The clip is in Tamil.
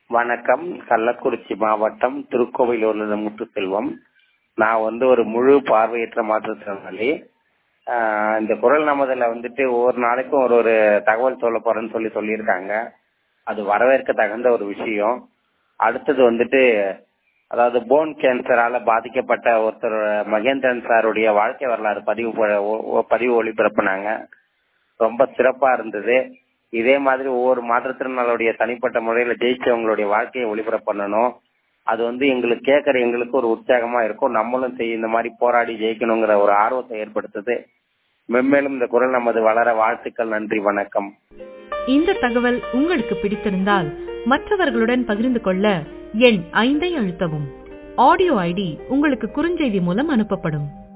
வணக்கம் கள்ளக்குறிச்சி மாவட்டம் திருக்கோவிலூர்ல முத்துசெல்வம் நான் வந்து ஒரு முழு பார்வையற்ற மாற்றுத்திறனாளி ஆஹ் இந்த குரல் நமதுல வந்துட்டு ஒவ்வொரு நாளைக்கும் ஒரு ஒரு தகவல் சொல்ல போறேன்னு சொல்லி சொல்லியிருக்காங்க அது வரவேற்க தகுந்த ஒரு விஷயம் அடுத்தது வந்துட்டு அதாவது போன் கேன்சரால பாதிக்கப்பட்ட ஒருத்தர் மகேந்திரன் சாருடைய வாழ்க்கை வரலாறு பதிவு ப- ஒ- ஒ- பதிவு ஒளிபரப்புனாங்க ரொம்ப சிறப்பா இருந்தது இதே மாதிரி ஒவ்வொரு மாற்றுத்திறனாளுடைய தனிப்பட்ட முறையில ஜெயிச்சவங்களுடைய வாழ்க்கையை ஒளிபரப்பு பண்ணணும் அது வந்து எங்களுக்கு கேட்கற எங்களுக்கு ஒரு உற்சாகமா இருக்கும் நம்மளும் செய் இந்த மாதிரி போராடி ஜெயிக்கணுங்கிற ஒரு ஆர்வத்தை ஏற்படுத்துது மென்மேலும் இந்த குரல் நமது வளர வாழ்த்துக்கள் நன்றி வணக்கம் இந்த தகவல் உங்களுக்கு பிடித்திருந்தால் மற்றவர்களுடன் பகிர்ந்து கொள்ள எண் ஐந்தை அழுத்தவும் ஆடியோ ஐடி உங்களுக்கு குறுஞ்செய்தி மூலம் அனுப்பப்படும்